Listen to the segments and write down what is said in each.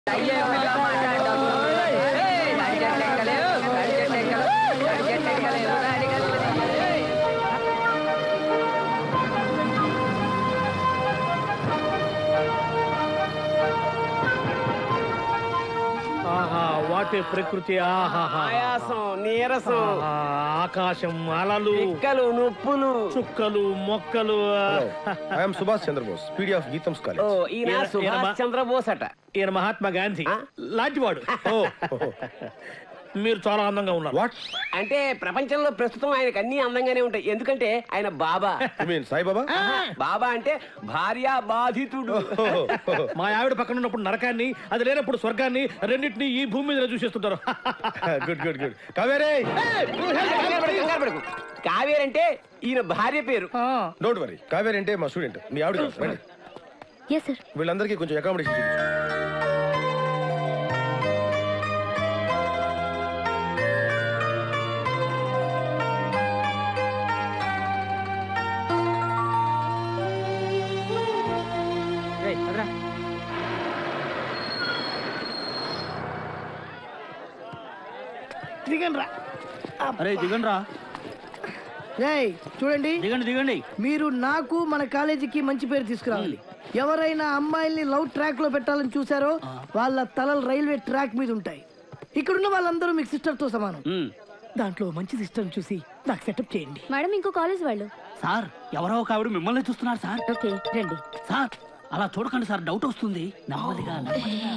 ఆహా వాటి ప్రకృతి ఆహాహా ఆయాసం నీరసం ఆహా, ఆకాశం అలలు పిక్కలు నొప్పులు చుక్కలు మొక్కలు I'm Subhash Chandrabose PD of Geetham's ఓ కాలేజ్ ఈయన ఈయన- ఈయన మా- సుభాష్ చంద్రబోస్ అట ఈయన మహాత్మా గాంధీ ఆ? లాంటివాడు ఓ మీరు చాలా అందంగా ఉన్నారు వాట్ అంటే ప్రపంచంలో ప్రస్తుతం ఆయనకు అన్ని అందంగానే ఉంటాయి ఎందుకంటే ఆయన బాబా యు మీన్ సాయిబాబా బాబా అంటే భార్య బాధితుడు మా ఆవిడ పక్కన ఉన్నప్పుడు నరకాన్ని అది లేనప్పుడు స్వర్గాన్ని రెండింటిని ఈ భూమి మీద చూసేస్తుంటారు గుడ్ గుడ్ గుడ్ కావేరే కంగారు పడకు, కంగారు పడకు. కావేరి అంటే ఈయన భార్య పేరు డోంట్ వరీ కావేరి అంటే మా స్టూడెంట్ మీ ఆవిడ కాదు, రండి. ఎస్ సార్ వీళ్ళందరికీ కొంచెం అకామిడేషన్ చూపించు దిగండి రా అరే దిగండి రా రేయ్ చూడండి దిగండి దిగండి మీరు నాకు మన కాలేజీకి మంచి పేరు తీసుకురావాలి ఎవరైనా అమ్మాయిల్ని లవ్ ట్రాక్ లో పెట్టాలని చూసారో వాళ్ళ తలలు రైల్వే ట్రాక్ మీద ఉంటాయి ఇక్కడున్న వాళ్ళందరూ మీకు సిస్టర్ తో సమానం ఉమ్. దాంట్లో మంచి సిస్టర్ చూసి నాకు సెటప్ చేయండి మేడం ఇంకో కాలేజ్ వాళ్ళు సార్ ఎవరో ఒక ఆవిడ మిమ్మల్ని చూస్తున్నారు సార్ ఓకే రండి సార్ అలా చూడకండి సార్ డౌట్ వస్తుంది నెమ్మదిగా నెమ్మదిగా.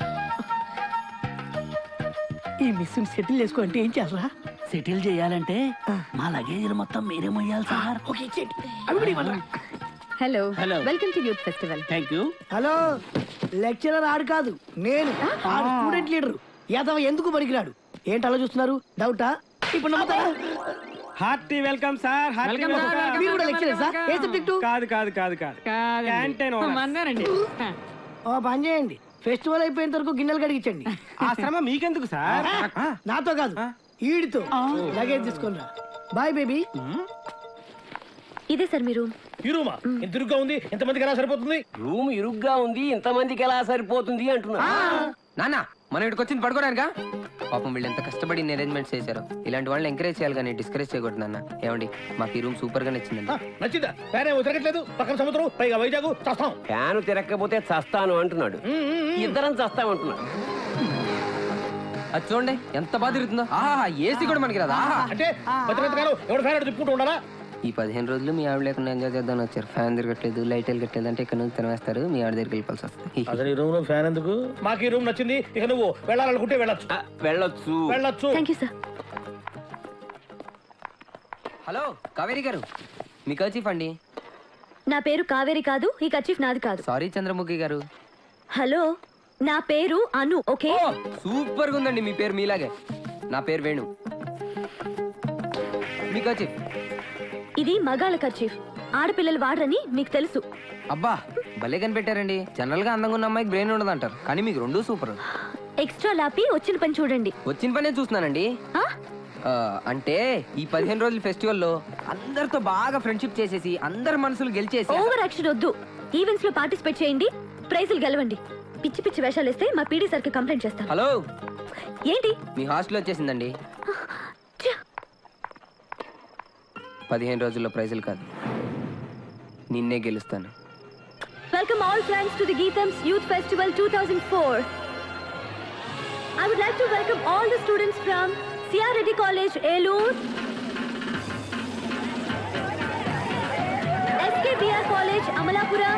ఈ మిస్ సెటిల్ చేసుకో అంటే ఏం చేయాలరా సెటిల్ చేయాలంటే మా లగేజీలు మొత్తం మీరే మొయ్యాలి సార్ ఓకే ఇచ్చేయండి అవి కూడా ఇవ్వండి రా. Hello Hello. Welcome to youth festival thank you hello lecturer ఆడు కాదు నేను ఆడు స్టూడెంట్ లీడర్ యాదవ ఎందుకు పనికిరాడు ఏంటి అలా చూస్తున్నారు డౌటా ఇప్పుడు నమ్ముతారా హార్టీ వెల్కమ్ సార్ హార్టీ మీరు కూడా లెక్చరర్ సార్ ఏ సబ్జెక్టు కాదు కాదు కాదు కాదు క్యాంటీన్ ఓ పని చేయండి ఫెస్టివల్ అయిపోయేంత వరకు గిన్నెలు కడిగించండి ఆ శ్రమ మీకెందుకు సార్ నాతో కాదు ఈడితో లగేజ్ తీసుకొని రా బాయ్ బేబీ ఇదే సార్ మీరు ఈ రూమా ఎంత ఇరుగ్గా ఉంది ఎంతమందికి ఎలా సరిపోతుంది రూమ్ ఇరుగ్గా ఉంది ఇంతమందికి ఎలా సరిపోతుంది అంటున్నా నాన్న మనం ఇక్కడికి వచ్చింది పడుకోవడానికా పాపం వీళ్ళు ఎంత కష్టపడి అరేంజ్మెంట్స్ చేశారు ఇలాంటి వాళ్ళని ఎంకరేజ్ చేయాలి కానీ డిస్కరేజ్ చేయకూడదు నాన్న ఏమండి మాకు ఈ రూమ్ సూపర్ గా నచ్చిందండి ఆ, నచ్చిందా పేరే తిరగట్లేదు పక్కన సముద్రం పైగా వైజాగ్ చస్తాం ఫ్యాన్ తిరగకపోతే చస్తాను అంటున్నాడు ఇద్దరం చస్తామంటున్నాడు అది చూడండి ఎంత బాధ తిరుగుతుందో ఆహా ఏసీ కూడా మనకి రాదా ఆహా అంటే భద్రతగాను ఎవరు ఫ్యాన్ తిప్పుకుంటూ ఉండాలా ఈ పదిహేను రోజులు మీ ఆవిడ లేకుండా ఎంజాయ్ చేద్దామని వచ్చారు ఫ్యాన్ తిరగట్లేదు లైట్ వెళ్ళట్లేదు అంటే ఇక్కడ నుంచి తినవేస్తారు మీ ఆవిడ దగ్గరికి వెళ్ళిపోవాల్సి వస్తుంది అసలు ఈ రూమ్ లో ఫ్యాన్ ఎందుకు మాకు ఈ రూమ్ నచ్చింది ఇక నువ్వు వెళ్ళాలనుకుంటే వెళ్ళొచ్చు ఆ, వెళ్ళొచ్చు వెళ్ళొచ్చు thank you sir hello Kaveri garu మీ కచీఫ్ అండి నా పేరు కావేరి కాదు ఈ కచీఫ్ నాది కాదు సారీ చంద్రముఖి గారు హలో నా పేరు అను ఓకే ఓ సూపర్ గా ఉందండి మీ పేరు మీలాగే నా పేరు వేణు మీ కచీఫ్ ఇది మగాళ్ళ కచీఫ్ ఆడపిల్లలు వాడరని మీకు తెలుసు అబ్బా భలే కనిపెట్టారండి జనరల్ గా అందంగా ఉన్న అమ్మాయికి బ్రెయిన్ ఉండదు అంటారు కానీ మీకు రెండు సూపర్ ఎక్స్ట్రా లాపి వచ్చిన పని చూడండి వచ్చిన పనే చూస్తున్నానండి ఆ? ఆ, అంటే ఈ పదిహేను రోజుల ఫెస్టివల్లో అందరితో బాగా ఫ్రెండ్షిప్ చేసేసి అందరి మనసులు గెలిచేసి ఓవర్ యాక్షన్ వద్దు ఈవెంట్స్ లో పార్టిసిపేట్ చేయండి ప్రైజులు గెలవండి పిచ్చి పిచ్చి వేషాలు వేస్తే మా పీడీ సార్కి కంప్లైంట్ చేస్తాను హలో ఏంటి మీ హాస్టల్ వచ్చేసిందండి ఛ! పదిహేను రోజుల్లో ప్రైజులు కాదు నిన్నే గెలుస్తాను Welcome all friends to the Geetham's Youth Festival 2004. I would like to welcome all the students from C.R. Reddy College, Elur, SKBR College, Amalapuram,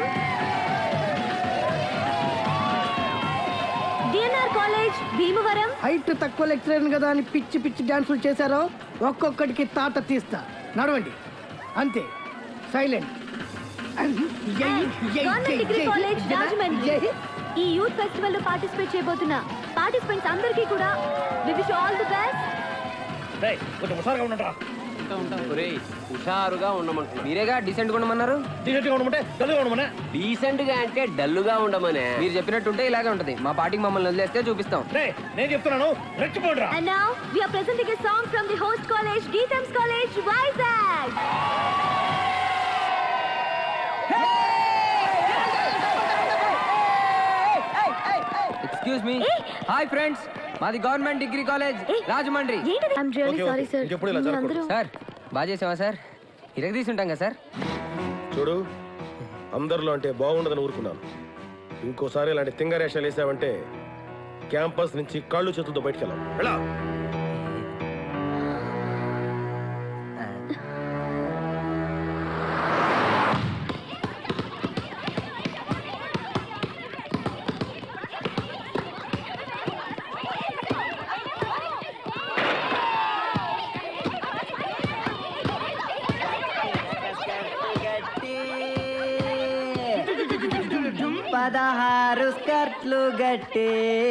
DNR College, Bhimavaram, height తక్కువ లెక్చరర్ కదా అని పిచ్చి పిచ్చి డాన్సులు చేశారో ఒక్కొక్కడికి తాట తీస్తా నడవండి అంతే silent government degree college Rajahmundry ఈ యూత్ ఫెస్టివల్ లో పార్టిసిపేట్ చేయబోతున్న పార్టిసిపెంట్స్ అందరికీ కూడా we wish all the best రేయ్, కొంచెం హుషారుగా ఉండరా ఒరేయ్, హుషారుగా ఉండమంటున్నా మీరేగా డీసెంట్ గా ఉండమన్నారు డీసెంట్ గా ఉండమంటే గదిగా ఉండమనే డీసెంట్ గా అంటే డల్లుగా ఉండమనే మీరు చెప్పినట్టుంటే ఇలాగే ఉంటది మా పార్టీకి మమ్మల్ని వదిలేస్తే చూపిస్తాం రే నేను చెప్తున్నాను రెచ్చిపోండిరా And now we are presenting a song from the host college, Geetham's College, Vizag. Excuse me hi friends మాది గవర్నమెంట్ డిగ్రీ కాలేజ్ రాజమండ్రి ఏంటిది I'm really okay, sorry okay. Sir ఇంకెప్పుడు ఇలా జరగకూడదు. అందరూ సార్ బాగా చేసావా సార్ ఇరగదీసి ఉంటాం కదా సార్ చూడు అందరిలో అంటే బాగుండదని ఊరుకున్నాను ఇంకోసారి ఇలాంటి తింగరేషాలు వేసావంటే క్యాంపస్ నుంచి కాళ్ళు చేతులతో బయటికి వెళ్ళాం వెళ్ళా పదహారు స్కర్ట్లు గట్టి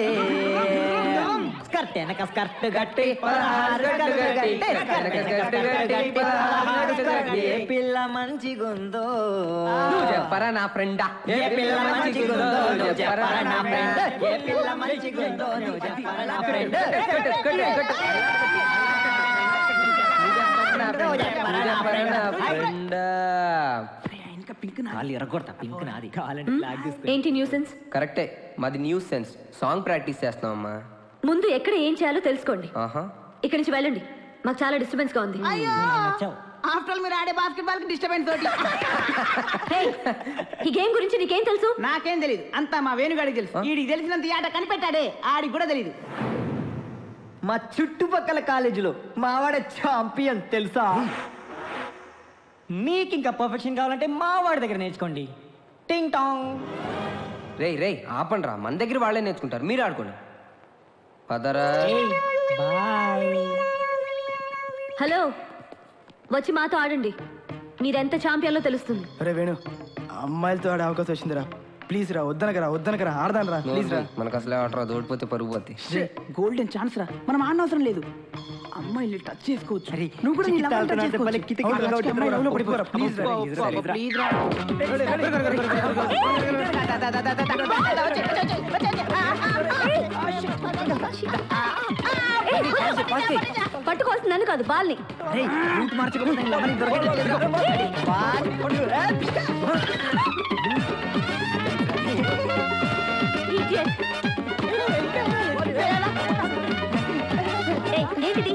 స్కర్ట్ వెనక స్కర్ట్ గట్టి పదహారు స్కర్ట్లు గట్టి స్కర్ట్ వెనక స్కర్ట్ గట్టి పదహారు స్కర్ట్ ఏ పిల్ల మంచిగుందో నువ్వు చెప్పరా నా ఫ్రెండా ఏ పిల్ల మంచిగుందో నువ్వు చెప్పరా నా ఫ్రెండ్ ఏ పిల్ల మంచిగుందో నువ్వు చెప్పరా నా ఫ్రెండ్ ఇంకా పింక్ నాది ఎరగొడతా పింక్ నాది కావాలంటే ఫ్లాగ్ తీసుకో ఏంటి న్యూసెన్స్ కరెక్టే మాది న్యూస్ సెన్స్ సాంగ్ ప్రాక్టీస్ చేస్తున్నాం అమ్మా ముందు ఎక్కడ ఏం చేయాలో తెలుసుకోండి ఆహా ఇక్కడి నుంచి వెళ్ళండి మాకు చాలా డిస్టర్బెన్స్ గా ఉంది నచ్చావు ఆఫ్టర్ ఆల్ మీరు ఆడే బాస్కెట్బాల్ కి డిస్టర్బెన్స్ తోటి Hey, ఈ గేమ్ గురించి నీకేం తెలుసు నాకేం తెలియదు అంతా మా వేణుగాడికి తెలుసు వీడికి తెలిసినంత ఈ ఆట కనిపెట్టాడే ఆడికి కూడా తెలియదు మా చుట్టుపక్కల కాలేజీలో మావాడ ఛాంపియన్ తెలుసా మీకు ఇంకా పర్ఫెక్షన్ కావాలంటే మావాడి దగ్గర నేర్చుకోండి టింగ్ టాంగ్ రేయ్ రేయ్ ఆపండ్రా మన దగ్గర వాళ్ళే నేర్చుకుంటారు మీరు ఆడుకోండి పదరా బాయ్ హలో వచ్చి మాతో ఆడండి మీరెంత ఛాంపియన్లో తెలుస్తుంది అరే వేణు అమ్మాయిలతో ఆడే అవకాశం వచ్చిందిరా ప్లీజ్ రా వద్దనకరా వద్దనకరా ఆడదాను రా ప్లీజ్ రా మనకు అసలే ఆటరా ఓడిపోతే పరుగు పోతే గోల్డెన్ ఛాన్స్ రా మనం ఆడనవసరం అవసరం లేదు అమ్మాయిని టచ్ చేసుకోవచ్చు అరే, నువ్వు కూడా నీ చిక్కి లవ్ని touch తాగుతున్నా అంటే చేసుకోవచ్చు. భలే కిటికీ అవును, కాబట్టి అమ్మాయి అమ్మాయి లవ్లో పడిపోరా, పడిపోరా. please రా, అబ్బో, please రా, అబ్బో, please please రా. పట్టుకోవాల్సింది నన్ను కాదు బాల్ని రేయ్, రూట్ మార్చకపోతే నీ లవర్ ని దొరకదు. Idiot. ఏయ్, ఏంటిది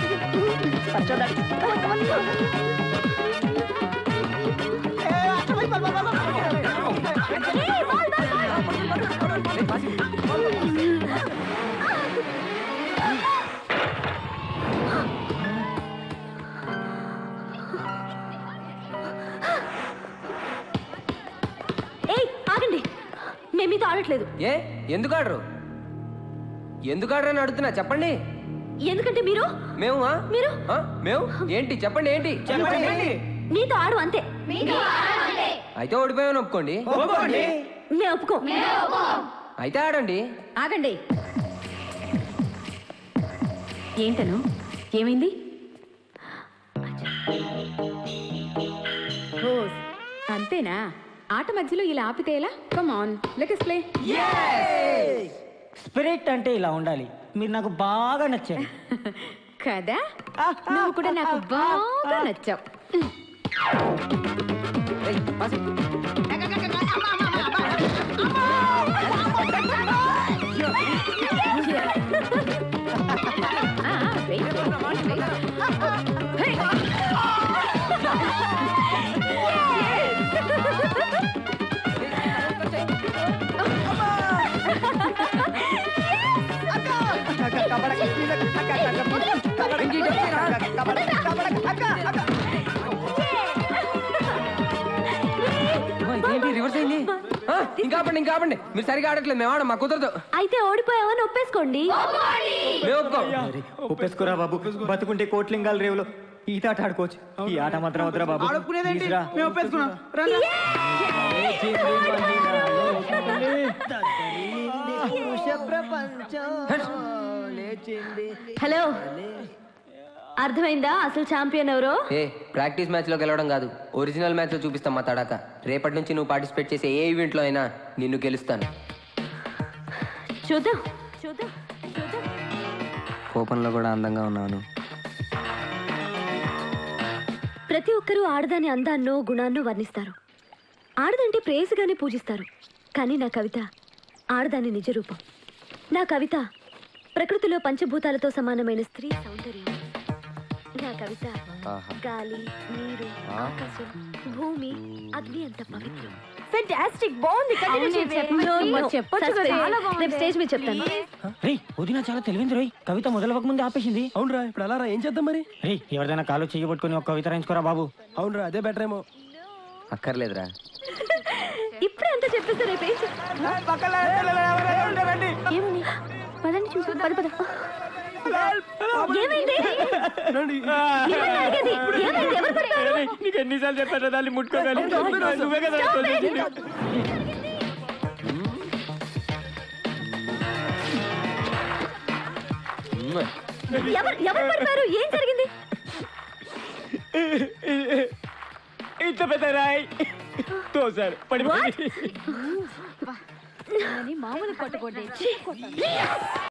ఏయ్, బాల్, బాల్, బాల్. ఏయ్ ఆగండి మేము మీతో ఆడట్లేదు ఏ ఎందుకు ఆడరు ఎందుకు ఆడరు అని అడుగుతున్నా చెప్పండి ఎందుకంటే మీరు మేము ఆ? మీరు? ఆ? మేము ఏంటి చెప్పండి ఏంటి మీతో ఆడు అంతే అయితే ఓడిపోయామని ఒప్పుకోండి మేము ఒప్పుకో అయితే ఆడండి ఆగండి ఏంటను ఏమైంది అంతేనా ఆట మధ్యలో ఇలా ఆపితే ఎలా come on let play spirit అంటే ఇలా ఉండాలి మీరు నాకు బాగా నచ్చారు కదా నువ్వు కూడా నాకు బాగా నచ్చావు ఏయ్, పాసి. ఆ, wait, wait, wait, wait. Hey! అమ్మా, ఇదేంటి రివర్స్ అయింది ఆ, ఇంకా ఆపండి ఇంకా ఆపండి మీరు సరిగా ఆడట్లేదు మేము ఆడం మా కుదరదు అయితే ఓడిపోయావని ఒప్పేసుకోండి మేము ఒప్పుకోం ఒప్పేసుకోరా బాబు బతుకుంటే కోట్లింగాల రేవులో ఈత ఆట ఆడుకోవచ్చు ఈ ఆట మాత్రం వద్దురా బాబు ఆడుకునేదేంటి Please రా. మేము ఒప్పేసుకున్నాం రండి హలో అర్థమైందా అసలు ఛాంపియన్ ఎవరో ఏ ప్రాక్టీస్ మ్యాచ్ లో గెలవడం కాదు ఒరిజినల్ మ్యాచ్ లో చూపిస్తాం మా తడాక రేపటి నుంచి నువ్వు పార్టిసిపేట్ చేసే ఏ ఈవెంట్ లో అయినా నిన్ను గెలుస్తాను చూద్దాం చూద్దాం చూద్దాం కోపంలో కూడా అందంగా ఉన్నాను ప్రతి ఒక్కరూ ఆడదాని అందాన్నో గుణాన్నో వర్ణిస్తారు ఆడదంటే ప్రేయసిగానే పూజిస్తారు కానీ నా కవిత ఆడదాని నిజ రూపం నా కవిత ప్రకృతిలో పంచభూతాలతో సమానమైన స్త్రీ సౌందర్యం నా కవిత ఆహా. గాలి నీరు ఆ. ఆకాశం భూమి అగ్ని అంత పవిత్రం ఫెంటాస్టిక్ బాగుంది చెప్పొచ్చు రేపు స్టేజ్ మీద చెప్తాను రే వదిన చాలా తెలివింది రోయ్ కవిత మొదలవక ముందే ఆపేసింది అవునరా ఇప్పుడు అలా రా ఏం చేద్దాం మరి రే ఎవరిదైనా కాలు చెయ్యబట్టుకుని ఒక కవిత రాయించుకోరా బాబు అవునరా అదే బెటర్ ఏమో అక్కర్లేదురా ఇప్పుడే అంత చెప్పేస్తే రేపు ఏం చెప్- ఏమని పదండి చూసి పద పద ఏమైంది ఏమైంది అడిగేది? ఏమైంది? ఎవరు పడ్డారు? నీకు ఎన్నిసార్లు చెప్పాను దాన్ని ముట్టుకోగాలి నువ్వే కదా Stop it. ఎవరు ఎవరు పడతారు ఏం జరిగింది ఇంత పెద్ద రాయి తోసారు పడిపోయి మామూలు కొట్టకూడదు